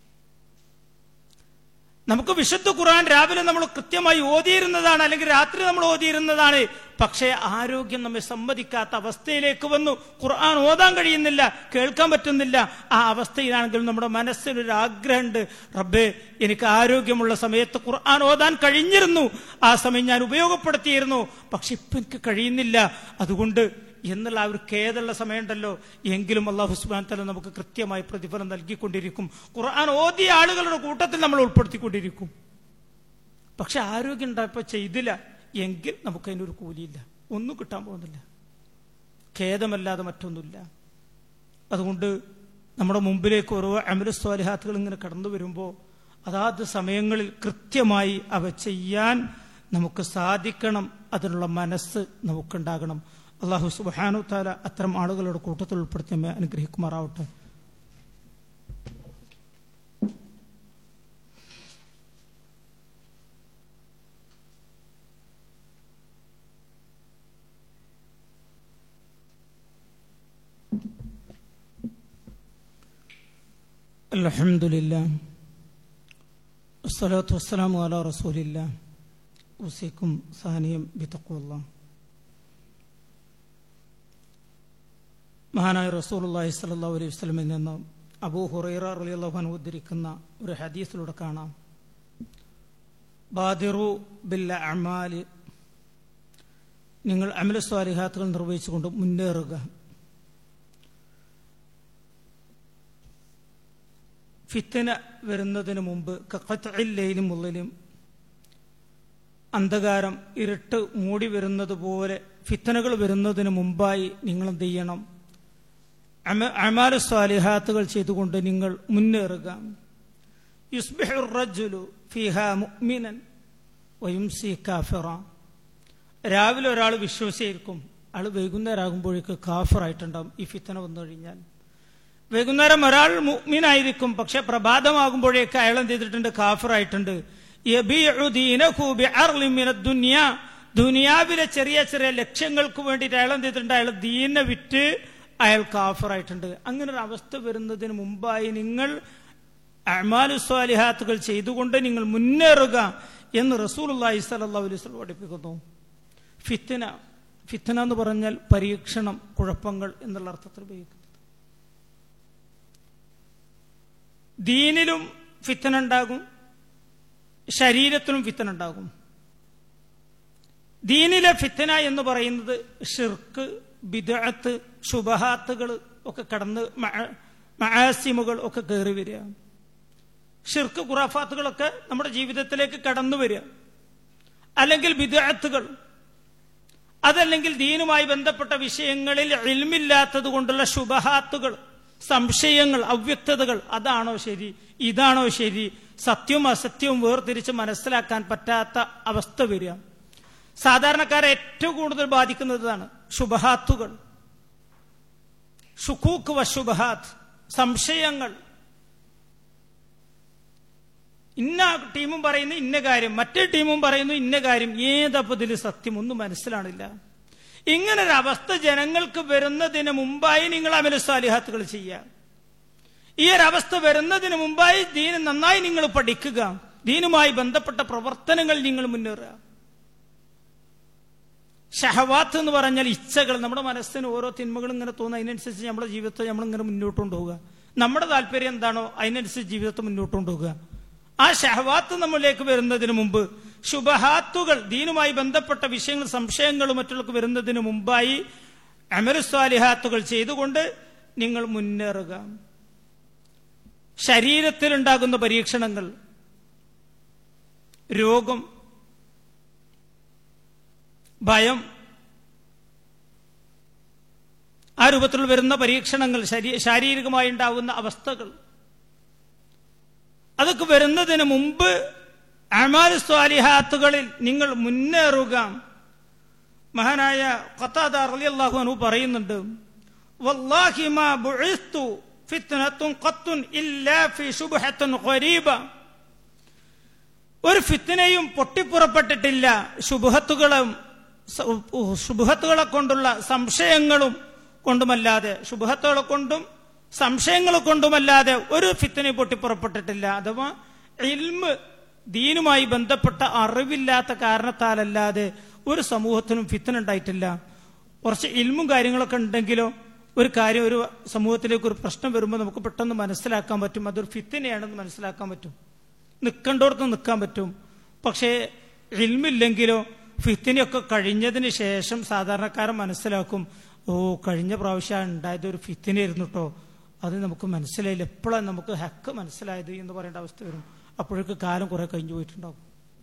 നമുക്ക് വിശുദ്ധ ഖുർആൻ രാവിലെ നമ്മൾ കൃത്യമായി ഓതിയിരുന്നതാണ് അല്ലെങ്കിൽ രാത്രി നമ്മൾ ഓതിയിരുന്നതാണ് പക്ഷേ ആരോഗ്യം നമ്മെ സമ്മതിക്കാത്ത അവസ്ഥയിലേക്ക് വന്നു ഖുർആൻ ഓതാൻ കഴിയുന്നില്ല കേൾക്കാൻ പറ്റുന്നില്ല ആ അവസ്ഥയിലാണെങ്കിൽ നമ്മുടെ മനസ്സിലൊരു ആഗ്രഹമുണ്ട് റബ്ബേ എനിക്ക് ആരോഗ്യമുള്ള സമയത്ത് ഖുർആൻ ഓതാൻ കഴിഞ്ഞിരുന്നു ആ സമയം ഞാൻ ഉപയോഗപ്പെടുത്തിയിരുന്നു പക്ഷെ ഇപ്പൊ എനിക്ക് കഴിയുന്നില്ല അതുകൊണ്ട് എന്നുള്ള ആ ഒരു ഖേദമുള്ള സമയമുണ്ടല്ലോ എങ്കിലും അള്ളാഹു സുബാൻ തല നമുക്ക് കൃത്യമായി പ്രതിഫലം നൽകിക്കൊണ്ടിരിക്കും ഖുർആൻ ഓതിയ ആളുകളുടെ കൂട്ടത്തിൽ നമ്മൾ ഉൾപ്പെടുത്തിക്കൊണ്ടിരിക്കും പക്ഷെ ആരോഗ്യം ഉണ്ടായപ്പോ ചെയ്തില്ല എങ്കിൽ നമുക്ക് അതിനൊരു കൂലിയില്ല ഒന്നും കിട്ടാൻ പോകുന്നില്ല ഖേദമല്ലാതെ മറ്റൊന്നുമില്ല അതുകൊണ്ട് നമ്മുടെ മുമ്പിലേക്ക് ഓരോ അമല സ്വാലിഹാത്തുകൾ ഇങ്ങനെ കടന്നു വരുമ്പോൾ അതാത് സമയങ്ങളിൽ കൃത്യമായി അവ ചെയ്യാൻ നമുക്ക് സാധിക്കണം അതിനുള്ള മനസ്സ് നമുക്കുണ്ടാകണം അള്ളാഹു സുബാനു താല അത്തരം ആളുകളുടെ കൂട്ടത്തിൽ ഉൾപ്പെടുത്തി നമ്മെ അനുഗ്രഹിക്കുമാറാവട്ടെ الحمد لله والصلاة والسلام على رسول الله أوصيكم ثانيا بتقوى الله മഹാനായ റസൂലുള്ളാഹി സ്വല്ലല്ലാഹു അലൈഹി വസല്ലമയിൽ നിന്ന് അബൂ ഹുറൈറ റളിയല്ലാഹു അൻഹു ഉദ്ധരിക്കുന്ന ഒരു ഹദീസിലൂടെ കാണാം ബാദിറു ബിൽ അമാലി നിങ്ങൾ അമല സ്വാലിഹാത്തുകൾ നിർവഹിച്ചുകൊണ്ട് മുന്നേറുക ഫിത്തന വരുന്നതിന് മുമ്പ് കക്കത്തയിലും ഉള്ളിലും അന്ധകാരം ഇരുട്ട് മൂടി വരുന്നത് പോലെ ഫിത്തനകൾ വരുന്നതിന് മുമ്പായി നിങ്ങൾ എന്ത് ചെയ്യണം അമാല സ്വാലിഹാത്തുകൾ ചെയ്തുകൊണ്ട് നിങ്ങൾ മുന്നേറുക യുസ്ബിഹു റജുലു ഫിഹ മുഅ്മിനൻ വയുംസി കാഫിറ രാവിലെ ഒരാൾ വിശ്വസിയായിരിക്കും ആൾ വൈകുന്നേരം ആകുമ്പോഴേക്ക് കാഫറായിട്ടുണ്ടാവും ഈ ഫിത്തന വന്നു കഴിഞ്ഞാൽ വൈകുന്നേരം ഒരാൾ മുഅ്മിനായിരിക്കും പക്ഷെ പ്രഭാതമാകുമ്പോഴേക്ക് അയാൾ എന്ത് ചെയ്തിട്ടുണ്ട് കാഫറായിട്ടുണ്ട് ദുനിയാവിലെ ചെറിയ ചെറിയ ലക്ഷ്യങ്ങൾക്ക് വേണ്ടിയിട്ട് അയാൾ എന്ത് ചെയ്തിട്ടുണ്ട് അയാൾ ദീനെ വിറ്റ് അയാൾ കാഫറായിട്ടുണ്ട് അങ്ങനെ ഒരു അവസ്ഥ വരുന്നതിന് മുമ്പായി നിങ്ങൾ അമാലു സ്വാലിഹാത്തുകൾ ചെയ്തുകൊണ്ട് നിങ്ങൾ മുന്നേറുക എന്ന് റസൂൽ അള്ളാഹി സലഹ് അലൈഹി പഠിപ്പിക്കുന്നു ഫിത്തന ഫിത്തന എന്ന് പറഞ്ഞാൽ പരീക്ഷണം കുഴപ്പങ്ങൾ എന്നുള്ള അർത്ഥത്തിൽ ഉപയോഗിക്കുന്നു ദീനിലും ഫിത്തന ഉണ്ടാകും ശരീരത്തിലും ഫിത്തന ഉണ്ടാകും ദീനിലെ ഫിത്തന എന്ന് പറയുന്നത് ഷിർക്ക് ബിദഅത്ത് ശുബഹാത്തുകൾ ഒക്കെ കടന്ന് മഹാസിമുകൾ ഒക്കെ കയറി വരിക ഷിർക്ക് ഖുറാഫാത്തുകളൊക്കെ നമ്മുടെ ജീവിതത്തിലേക്ക് കടന്നു വരിക അല്ലെങ്കിൽ ബിദഅത്തുകൾ അതല്ലെങ്കിൽ ദീനുമായി ബന്ധപ്പെട്ട വിഷയങ്ങളിൽ ഇൽമില്ലാത്തത് കൊണ്ടുള്ള ശുബഹാത്തുകൾ സംശയങ്ങൾ അവ്യക്തതകൾ അതാണോ ശരി ഇതാണോ ശരി സത്യവും അസത്യവും വേർതിരിച്ച് മനസ്സിലാക്കാൻ പറ്റാത്ത അവസ്ഥ വരിക സാധാരണക്കാരെ ഏറ്റവും കൂടുതൽ ബാധിക്കുന്നതാണ് ശുഭഹാത്തുകൾ ഷുക്കൂക്ക് വശുബഹാത്ത് സംശയങ്ങൾ ഇന്ന ടീമും പറയുന്നു ഇന്ന കാര്യം മറ്റേ ടീമും പറയുന്നു ഇന്ന കാര്യം ഏതപ്പതിൽ സത്യം ഒന്നും മനസ്സിലാണില്ല ഇങ്ങനൊരു അവസ്ഥ ജനങ്ങൾക്ക് വരുന്നതിന് മുമ്പായി നിങ്ങൾ അമലസ്വാലിഹാത്തുകൾ ചെയ്യുക ഈ ഒരു അവസ്ഥ വരുന്നതിന് മുമ്പായി ദീന് നന്നായി നിങ്ങൾ പഠിക്കുക ദീനുമായി ബന്ധപ്പെട്ട പ്രവർത്തനങ്ങൾ നിങ്ങൾ മുന്നേറുക ഷഹവാത്ത് എന്ന് പറഞ്ഞാൽ ഇച്ഛകൾ നമ്മുടെ മനസ്സിന് ഓരോ തിന്മകളും ഇങ്ങനെ തോന്നുന്ന അതിനനുസരിച്ച് നമ്മുടെ ജീവിതത്തെ നമ്മൾ ഇങ്ങനെ മുന്നോട്ട് കൊണ്ടുപോകുക നമ്മുടെ താല്പര്യം എന്താണോ അതിനനുസരിച്ച് ജീവിതത്തെ മുന്നോട്ട് കൊണ്ടുപോകുക ആ ഷഹവാത്ത് നമ്മളിലേക്ക് വരുന്നതിന് മുമ്പ് ശുഭഹാത്തുകൾ ദീനുമായി ബന്ധപ്പെട്ട വിഷയങ്ങൾ സംശയങ്ങൾ മറ്റുള്ളവർക്ക് വരുന്നതിന് മുമ്പായി അമരുസ്വാലിഹാത്തുകൾ ചെയ്തുകൊണ്ട് നിങ്ങൾ മുന്നേറുക ശരീരത്തിലുണ്ടാകുന്ന പരീക്ഷണങ്ങൾ രോഗം ഭയം ആ രൂപത്തിൽ വരുന്ന പരീക്ഷണങ്ങൾ ശാരീരികമായി ഉണ്ടാകുന്ന അവസ്ഥകൾ അതൊക്കെ വരുന്നതിന് മുമ്പ് അമാൽ സ്വാലിഹാത്തുകളിൽ നിങ്ങൾ മുന്നേറുക മഹാനായ ഖത്താദ റളിയല്ലാഹു അൻഹു പറയുന്നുണ്ട് വല്ലാഹി മാ ബുഇസ്തു ഫിത്നത്തുൻ ഖത്തുൻ ഇല്ലാ ഫി ശുബ്ഹത്തുൻ ഖരീബ ഒരു ഫിത്തിനെയും പൊട്ടിപ്പുറപ്പെട്ടിട്ടില്ല ശുഭഹത്തുകളും ശുഭഹത്തുകളെ കൊണ്ടുള്ള സംശയങ്ങളും കൊണ്ടുമല്ലാതെ ശുഭഹത്തുകളെ കൊണ്ടും സംശയങ്ങളെ കൊണ്ടുമല്ലാതെ ഒരു ഫിത്തിനെ പൊട്ടിപ്പുറപ്പെട്ടിട്ടില്ല അഥവാ ഇൽമ് ദീനുമായി ബന്ധപ്പെട്ട അറിവില്ലാത്ത കാരണത്താലല്ലാതെ ഒരു സമൂഹത്തിനും ഫിത്തന ഉണ്ടായിട്ടില്ല കുറച്ച് ഇൽമും കാര്യങ്ങളൊക്കെ ഉണ്ടെങ്കിലോ ഒരു കാര്യം ഒരു സമൂഹത്തിലേക്ക് ഒരു പ്രശ്നം വരുമ്പോൾ നമുക്ക് പെട്ടെന്ന് മനസ്സിലാക്കാൻ പറ്റും അതൊരു ഫിത്തിനെയാണെന്ന് മനസ്സിലാക്കാൻ പറ്റും നിൽക്കേണ്ടോടത്ത് നിൽക്കാൻ പറ്റും പക്ഷേ ഇൽമില്ലെങ്കിലോ ഫിത്തിനെയൊക്കെ കഴിഞ്ഞതിന് ശേഷം സാധാരണക്കാരൻ മനസ്സിലാക്കും ഓ കഴിഞ്ഞ പ്രാവശ്യം ഉണ്ടായത് ഒരു ഫിത്തിനായിരുന്നു കേട്ടോ അത് നമുക്ക് മനസ്സിലായില്ല എപ്പോഴാണ് നമുക്ക് ഹക്ക് മനസ്സിലായത് എന്ന് പറയേണ്ട അവസ്ഥ വരും അപ്പോഴേക്ക് കാലം കുറെ കഴിഞ്ഞു പോയിട്ടുണ്ടാവും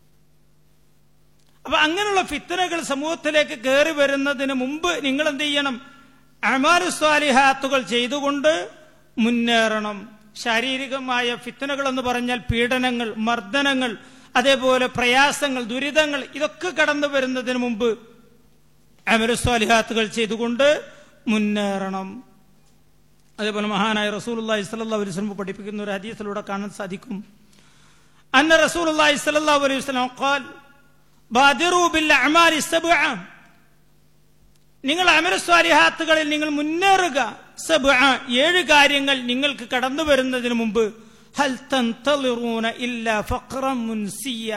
അപ്പൊ അങ്ങനെയുള്ള ഫിത്തനകൾ സമൂഹത്തിലേക്ക് കയറി വരുന്നതിന് മുമ്പ് നിങ്ങൾ എന്ത് ചെയ്യണം അമാലു സ്വാലിഹാത്തുകൾ ചെയ്തുകൊണ്ട് മുന്നേറണം ശാരീരികമായ ഫിത്തനകൾ എന്ന് പറഞ്ഞാൽ പീഡനങ്ങൾ മർദ്ദനങ്ങൾ അതേപോലെ പ്രയാസങ്ങൾ ദുരിതങ്ങൾ ഇതൊക്കെ കടന്നു വരുന്നതിന് മുമ്പ് അമലു സ്വാലിഹാത്തുകൾ ചെയ്തുകൊണ്ട് മുന്നേറണം അതേപോലെ മഹാനായ റസൂലുള്ളാഹി സ്വല്ലല്ലാഹു അലൈഹി വസല്ലം പഠിപ്പിക്കുന്ന ഒരു ഹദീസിലൂടെ കാണാൻ സാധിക്കും അന്ന റസൂലുള്ളാഹി സ്വല്ലല്ലാഹു അലൈഹി വസല്ലം ഖാൽ ബാദിറു ബിൽ അഅമാലി സബ്അ നിങ്ങൾ അമരസ്വാലിഹാത്തുകളിൽ നിങ്ങൾ മുന്നേറുക സബ്അ ഏഴ് കാര്യങ്ങൾ നിങ്ങൾക്ക് കടന്നു വരുന്നതിന് മുമ്പ് ഹൽ തന്തളിറൂന ഇല്ല ഫഖ്റൻ മുൻസിയ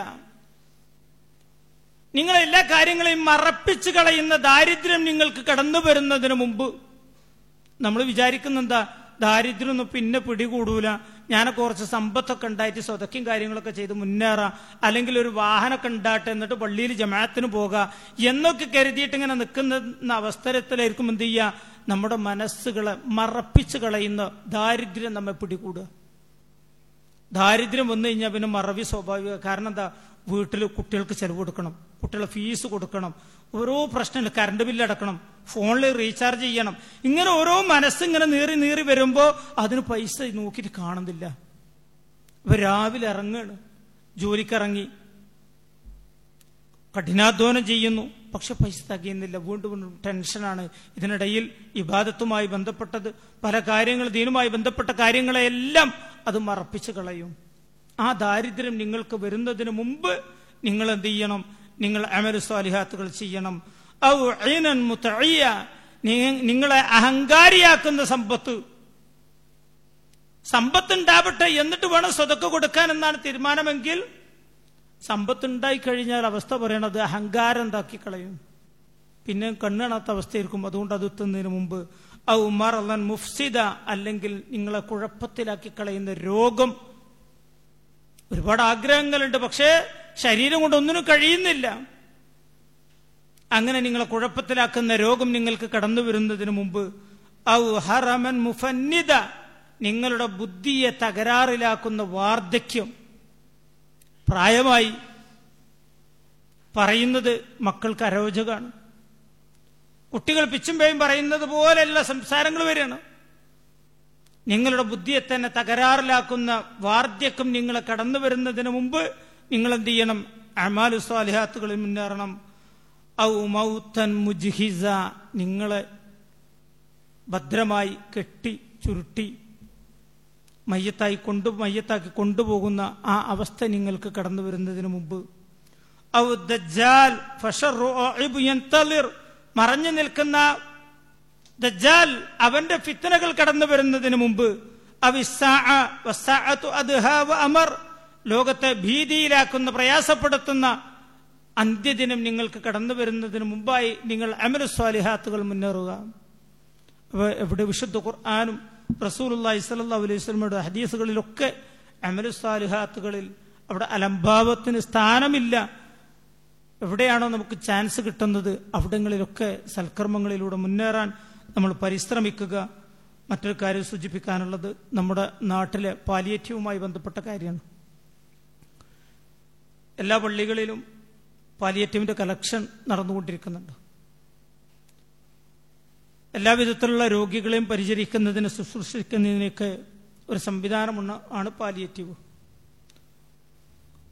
നിങ്ങൾ എല്ലാ കാര്യങ്ങളെയും മറപ്പിച്ചു കളയുന്ന ദാരിദ്ര്യം നിങ്ങൾക്ക് കടന്നു വരുന്നതിന് മുമ്പ് നമ്മൾ വിചാരിക്കുന്ന എന്താ ദാരിദ്ര്യം ഒന്നും പിന്നെ പിടികൂടൂല ഞാനൊക്കെ കുറച്ച് സമ്പത്തൊക്കെ ഉണ്ടായിട്ട് സ്വതക്കും കാര്യങ്ങളൊക്കെ ചെയ്ത് മുന്നേറാം അല്ലെങ്കിൽ ഒരു വാഹനമൊക്കെ ഉണ്ടാട്ടെ എന്നിട്ട് പള്ളിയിൽ ജമാഅത്തിന് പോകാം എന്നൊക്കെ കരുതിയിട്ട് ഇങ്ങനെ നിൽക്കുന്ന അവസരത്തിലായിരിക്കും എന്ത് ചെയ്യുക നമ്മുടെ മനസ്സുകളെ മറപ്പിച്ചു കളയുന്ന ദാരിദ്ര്യം നമ്മെ പിടികൂടുക ദാരിദ്ര്യം വന്നു കഴിഞ്ഞാൽ പിന്നെ മറവി സ്വാഭാവിക കാരണം എന്താ വീട്ടിൽ കുട്ടികൾക്ക് ചെലവ് കൊടുക്കണം കുട്ടികളെ ഫീസ് കൊടുക്കണം ഓരോ പ്രശ്നങ്ങൾ കറണ്ട് ബില്ല് അടക്കണം ഫോണിൽ റീചാർജ് ചെയ്യണം ഇങ്ങനെ ഓരോ മനസ്സിങ്ങനെ നീറി നീറി വരുമ്പോ അതിന് പൈസ നോക്കിയിട്ട് കാണുന്നില്ല അപ്പൊ രാവിലെ ഇറങ്ങാണ് ജോലിക്കിറങ്ങി കഠിനാധ്വാനം ചെയ്യുന്നു പക്ഷെ പൈസ തികയുന്നില്ല വീണ്ടും വീണ്ടും ടെൻഷനാണ് ഇതിനിടയിൽ ഇബാദത്തുമായി ബന്ധപ്പെട്ടത് പല കാര്യങ്ങൾ ദീനുമായി ബന്ധപ്പെട്ട കാര്യങ്ങളെല്ലാം അത് മറപ്പിച്ചു കളയും ആ ദാരിദ്ര്യം നിങ്ങൾക്ക് വരുന്നതിന് മുമ്പ് നിങ്ങൾ എന്ത് ചെയ്യണം നിങ്ങൾ അമലു സ്വാലിഹാത്തുകൾ ചെയ്യണം ഔ ഐനൻ മുതഇയ നിങ്ങളെ അഹങ്കാരിയാക്കുന്ന സമ്പത്ത് സമ്പത്ത് ഉണ്ടാവട്ടെ എന്നിട്ട് വേണം സ്വതക്ക കൊടുക്കാൻ എന്നാണ് തീരുമാനമെങ്കിൽ സമ്പത്ത് ഉണ്ടായി കഴിഞ്ഞാൽ അവസ്ഥ പറയണത് അഹങ്കാരം എന്താക്കി കളയും പിന്നെ കണ്ണണാത്ത അവസ്ഥയായിരിക്കും അതുകൊണ്ട് അത് എത്തുന്നതിന് മുമ്പ് ഔ മറലൻ മുഫ്സിദ അല്ലെങ്കിൽ നിങ്ങളെ കുഴപ്പത്തിലാക്കി കളയുന്ന രോഗം ഒരുപാട് ആഗ്രഹങ്ങളുണ്ട് പക്ഷേ ശരീരം കൊണ്ട് ഒന്നിനും കഴിയുന്നില്ല അങ്ങനെ നിങ്ങളെ കുഴപ്പത്തിലാക്കുന്ന രോഗം നിങ്ങൾക്ക് കടന്നു വരുന്നതിന് മുമ്പ് ഔ ഹറമൻ മുഫന്നിദ നിങ്ങളുടെ ബുദ്ധിയെ തകരാറിലാക്കുന്ന വാർദ്ധക്യം പ്രായമായി പറയുന്നത് മക്കൾക്ക് അരോചകമാണ് കുട്ടികൾ പിച്ചുമ്പേയും പറയുന്നത് പോലെയുള്ള സംസാരങ്ങൾ വരികയാണ് നിങ്ങളുടെ ബുദ്ധിയെ തന്നെ തകരാറിലാക്കുന്ന വാർദ്ധക്യം നിങ്ങളെ കടന്നു വരുന്നതിന് മുമ്പ് നിങ്ങൾ എന്ത് ചെയ്യണം അമാലു സ്വാലിഹാത്തുകളിൽ മുന്നേറണം ഔ മൗത്തൻ മുജ്ഹിസ നിങ്ങളെ ഭദ്രമായി കെട്ടി ചുരുട്ടി മയ്യത്തായി കൊണ്ടു മയ്യത്താക്കി കൊണ്ടുപോകുന്ന ആ അവസ്ഥ നിങ്ങൾക്ക് കടന്നു വരുന്നതിന് മുമ്പ് ഔ ദജ്ജാൽ ഫഷറു ആഇബു യന്തളിർ മറഞ്ഞു നിൽക്കുന്ന ദജ്ജാൽ അവന്റെ ഫിത്തനകൾ കടന്നു വരുന്നതിന് മുമ്പ് അവിസ്സാഅ വസ്സാഅതു അദ്ഹാ വ അമർ ലോകത്തെ ഭീതിയിലാക്കുന്ന പ്രയാസപ്പെടുത്തുന്ന അന്ത്യദിനം നിങ്ങൾക്ക് കടന്നു വരുന്നതിന് മുമ്പായി നിങ്ങൾ അമല സ്വാലിഹാത്തുകൾ മുന്നേറുക അപ്പൊ എവിടെ വിശുദ്ധ ഖുർആാനും റസൂലുള്ളാഹി സ്വല്ലല്ലാഹു അലൈഹി വസല്ലമയുടെ ഹദീസുകളിലൊക്കെ അമല സ്വാലിഹാത്തുകളിൽ അവിടെ അലംഭാവത്തിന് സ്ഥാനമില്ല എവിടെയാണോ നമുക്ക് ചാൻസ് കിട്ടുന്നത് അവിടങ്ങളിലൊക്കെ സൽക്കർമ്മങ്ങളിലൂടെ മുന്നേറാൻ നമ്മൾ പരിശ്രമിക്കുക മറ്റൊരു കാര്യം സൂചിപ്പിക്കാനുള്ളത് നമ്മുടെ നാട്ടിലെ പാലിയേറ്റീവുമായി ബന്ധപ്പെട്ട കാര്യമാണ് എല്ലാ പള്ളികളിലും പാലിയേറ്റീവിന്റെ കളക്ഷൻ നടന്നുകൊണ്ടിരിക്കുന്നുണ്ട് എല്ലാവിധത്തിലുള്ള രോഗികളെയും പരിചരിക്കുന്നതിന് ശുശ്രൂഷിക്കുന്നതിനൊക്കെ ഒരു സംവിധാനമുള്ള ആണ് പാലിയേറ്റീവ്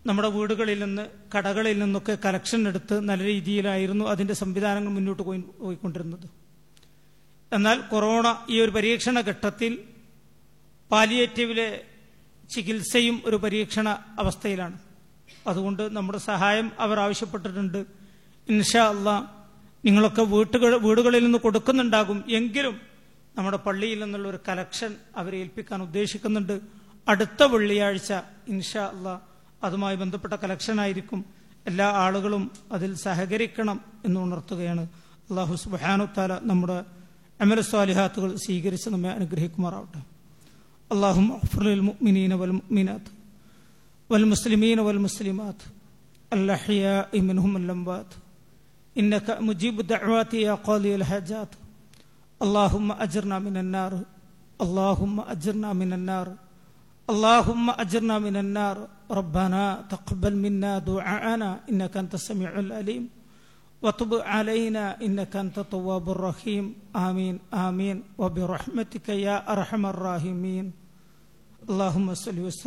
നമ്മുടെ വീടുകളിൽ നിന്ന് കടകളിൽ നിന്നൊക്കെ കലക്ഷൻ എടുത്ത് നല്ല രീതിയിലായിരുന്നു അതിന്റെ സംവിധാനങ്ങൾ മുന്നോട്ട് പോയി പോയിക്കൊണ്ടിരുന്നത് എന്നാൽ കൊറോണ ഈ ഒരു പരീക്ഷണ ഘട്ടത്തിൽ പാലിയേറ്റീവിലെ ചികിത്സയും ഒരു പരീക്ഷണ അവസ്ഥയിലാണ് അതുകൊണ്ട് നമ്മുടെ സഹായം അവർ ആവശ്യപ്പെട്ടിട്ടുണ്ട് ഇൻഷാ അല്ല നിങ്ങളൊക്കെ വീട്ടുകൾ വീടുകളിൽ നിന്ന് കൊടുക്കുന്നുണ്ടാകും എങ്കിലും നമ്മുടെ പള്ളിയിൽ നിന്നുള്ള ഒരു കലക്ഷൻ അവരെ ഏൽപ്പിക്കാൻ ഉദ്ദേശിക്കുന്നുണ്ട് അടുത്ത വെള്ളിയാഴ്ച ഇൻഷാ അല്ല അതുമായി ബന്ധപ്പെട്ട കലക്ഷൻ ആയിരിക്കും എല്ലാ ആളുകളും അതിൽ സഹകരിക്കണം എന്ന് ഉണർത്തുകയാണ് അള്ളാഹു സുബാനുത്താല നമ്മുടെ അമല സ്വാലിഹാത്തുകൾ സ്വീകരിച്ച് നമ്മെ അനുഗ്രഹിക്കുമാറാവട്ടെ اللهم اغفر للمؤمنين والمؤمنات والمسلمين والمسلمات الأحياء منهم الأموات إنك مجيب الدعوات يا قاضي الحاجات اللهم أجرنا من النار اللهم أجرنا من النار اللهم أجرنا من النار ربنا تقبل منا دعاءنا إنك أنت السميع العليم وتب علينا إنك أنت التواب الرحيم آمين آمين وبرحمتك يا أرحم الراحمين اللهم صل وسلم